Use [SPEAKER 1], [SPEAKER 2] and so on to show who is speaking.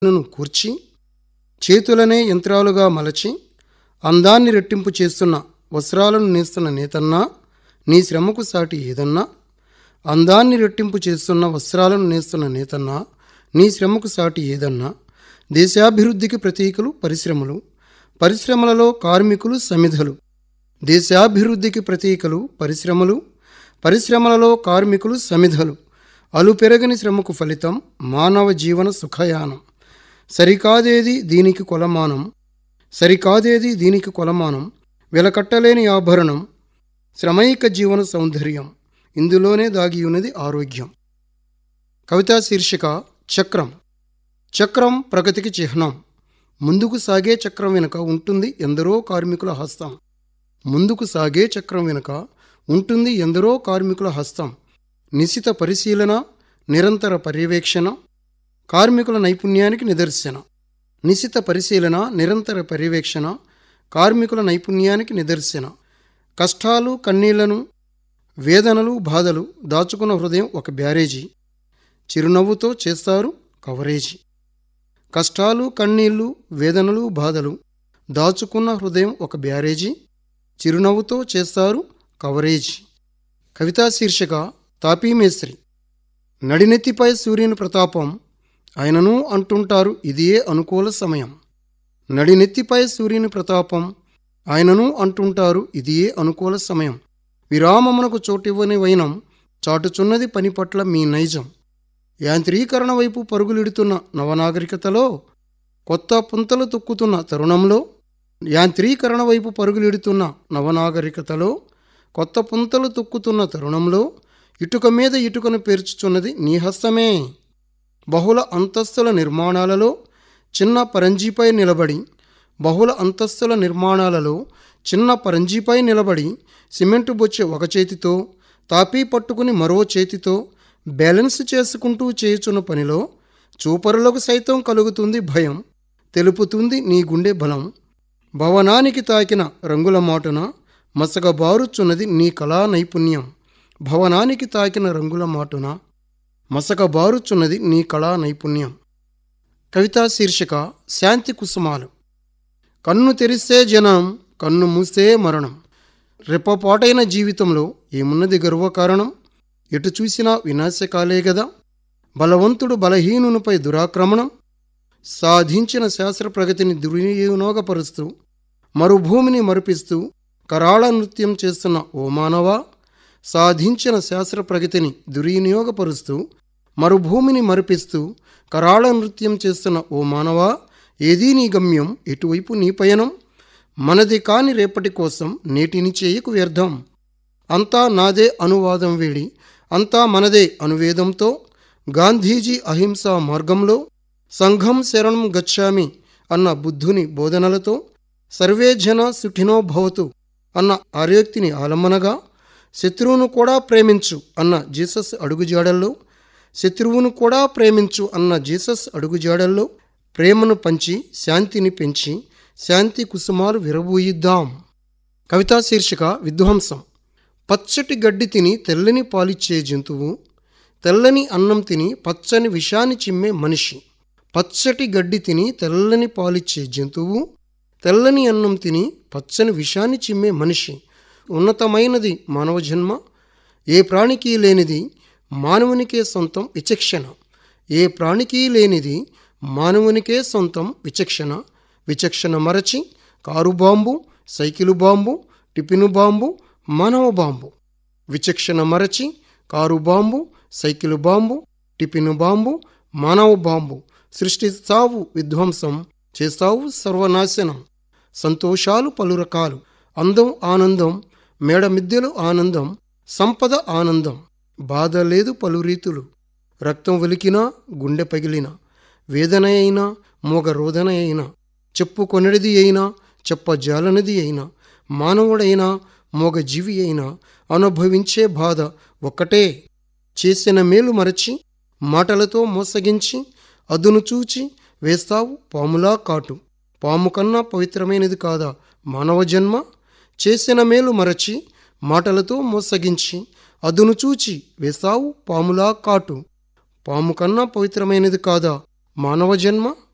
[SPEAKER 1] ను కూర్చి చేతులనే యంత్రాలుగా మలచి అందాన్ని రెట్టింపు చేస్తున్న వస్త్రాలను నేస్తున్న నేతన్నా నీ శ్రమకు సాటి ఏదన్నా అందాన్ని రెట్టింపు చేస్తున్న వస్త్రాలను నేస్తున్న నేతన్నా నీ శ్రమకు సాటి ఏదన్నా దేశాభివృద్ధికి ప్రతీకలు పరిశ్రమలు పరిశ్రమలలో కార్మికులు సమిధలు దేశాభివృద్ధికి ప్రతీకలు పరిశ్రమలు పరిశ్రమలలో కార్మికులు సమిధలు అలుపెరగని శ్రమకు ఫలితం మానవ జీవన సుఖయానం సరికాదేది దీనికి కొలమానం సరికాదేది దీనికి కొలమానం వెలకట్టలేని ఆభరణం శ్రమైక జీవన సౌందర్యం ఇందులోనే దాగి ఉన్నది ఆరోగ్యం కవితా శీర్షిక చక్రం చక్రం ప్రగతికి చిహ్నం ముందుకు సాగే చక్రం వెనుక ఉంటుంది ఎందరో కార్మికుల హస్తం ముందుకు సాగే చక్రం వెనుక ఉంటుంది ఎందరో కార్మికుల హస్తం నిశిత పరిశీలన నిరంతర పర్యవేక్షణ కార్మికుల నైపుణ్యానికి నిదర్శన నిశిత పరిశీలన నిరంతర పర్యవేక్షణ కార్మికుల నైపుణ్యానికి నిదర్శన కష్టాలు కన్నీళ్లను వేదనలు బాధలు దాచుకున్న హృదయం ఒక బ్యారేజీ చిరునవ్వుతో చేస్తారు కవరేజీ కష్టాలు కన్నీళ్లు వేదనలు బాధలు దాచుకున్న హృదయం ఒక బ్యారేజీ చిరునవ్వుతో చేస్తారు కవరేజీ కవితా శీర్షిక తాపీమేస్త్రి నడినెత్తిపై సూర్యుని ప్రతాపం ఆయనను అంటుంటారు ఇదియే అనుకూల సమయం నడినెత్తిపై సూర్యుని ప్రతాపం ఆయనను అంటుంటారు ఇదియే అనుకూల సమయం విరామమునకు చోటివ్వని వైనం చాటుచున్నది పని పట్ల మీ నైజం యాంత్రీకరణ వైపు పరుగులిడుతున్న నవనాగరికతలో కొత్త పుంతలు తొక్కుతున్న తరుణంలో యాంత్రీకరణ వైపు పరుగులిడుతున్న నవనాగరికతలో కొత్త పుంతలు తొక్కుతున్న తరుణంలో ఇటుక మీద ఇటుకను పేర్చుచున్నది నీ హస్తమే బహుళ అంతస్తుల నిర్మాణాలలో చిన్న పరంజీపై నిలబడి బహుళ అంతస్తుల నిర్మాణాలలో చిన్న పరంజీపై నిలబడి సిమెంటు బొచ్చె ఒక చేతితో తాపీ పట్టుకుని మరో చేతితో బ్యాలెన్స్ చేసుకుంటూ చేయుచున్న పనిలో చూపరులకు సైతం కలుగుతుంది భయం తెలుపుతుంది నీ గుండె బలం భవనానికి తాకిన రంగుల మాటున మసకబారుచున్నది నీ కళా నైపుణ్యం భవనానికి తాకిన రంగుల మాటున మసకబారుచున్నది నీ కళా నైపుణ్యం కవితా శీర్షిక శాంతి కుసుమాలు కన్ను తెరిస్తే జనం కన్ను మూస్తే మరణం రెప్పపాటైన జీవితంలో ఏమున్నది గర్వకారణం ఎటు చూసినా వినాశకాలే గదా బలవంతుడు బలహీనునిపై దురాక్రమణం సాధించిన శాస్త్ర ప్రగతిని దుర్వినియోగపరుస్తూ మరుభూమిని మరిపిస్తూ కరాళ నృత్యం చేస్తున్న ఓ మానవా సాధించిన శాస్త్ర ప్రగతిని దుర్వినియోగపరుస్తూ మరుభూమిని మరిపిస్తూ కరాళ నృత్యం చేస్తున్న ఓ మానవా ఏదీ నీ గమ్యం ఎటువైపు నీ పయనం మనది కాని రేపటి కోసం నేటిని చేయకు వ్యర్థం అంతా నాదే అనువాదం వేడి అంతా మనదే అనువేదంతో గాంధీజీ అహింసా మార్గంలో సంఘం శరణం గచ్చామి అన్న బుద్ధుని బోధనలతో సర్వే జన సుఖినో భవతు అన్న ఆర్యోక్తిని ఆలంబనగా శత్రువును కూడా ప్రేమించు అన్న జీసస్ అడుగుజాడల్లో శత్రువును కూడా ప్రేమించు అన్న జీసస్ అడుగుజాడల్లో ప్రేమను పంచి శాంతిని పెంచి శాంతి కుసుమాలు విరబూయిద్దాం కవితా శీర్షిక విధ్వంసం పచ్చటి గడ్డి తిని తెల్లని పాలిచ్చే జంతువు తెల్లని అన్నం తిని పచ్చని విషాన్ని చిమ్మే మనిషి పచ్చటి గడ్డి తిని తెల్లని పాలిచ్చే జంతువు తెల్లని అన్నం తిని పచ్చని విషాన్ని చిమ్మే మనిషి ఉన్నతమైనది మానవ జన్మ ఏ ప్రాణికి లేనిది మానవునికే సొంతం విచక్షణ ఏ ప్రాణికి లేనిది మానవునికే సొంతం విచక్షణ విచక్షణ మరచి car bomb cycle bomb tiffin bomb మానవ బాంబు విచక్షణ మరచి car bomb cycle bomb tiffin bomb మానవ బాంబు సృష్టిస్తావు విధ్వంసం చేస్తావు సర్వనాశనం సంతోషాలు పలు రకాలు అందం ఆనందం మేడమిద్దెలు ఆనందం సంపద ఆనందం బాధ లేదు పలు రీతులు రక్తం ఒలికినా గుండె పగిలినా వేదన అయినా మోగ రోదన అయినా చెప్పుకొనడిది అయినా చెప్పజాలనిది అయినా మానవుడైనా మోగ జీవి అయినా అనుభవించే బాధ ఒక్కటే చేసిన మేలు మరచి మాటలతో మోసగించి అదును చూచి వేస్తావు పాములా కాటు పాము కన్నా పవిత్రమైనది కాదా మానవ జన్మ చేసిన మేలు మరచి మాటలతో మోసగించి అదును చూచి వేస్తావు పాములా కాటు పాము కన్నా పవిత్రమైనది కాదా మానవ జన్మ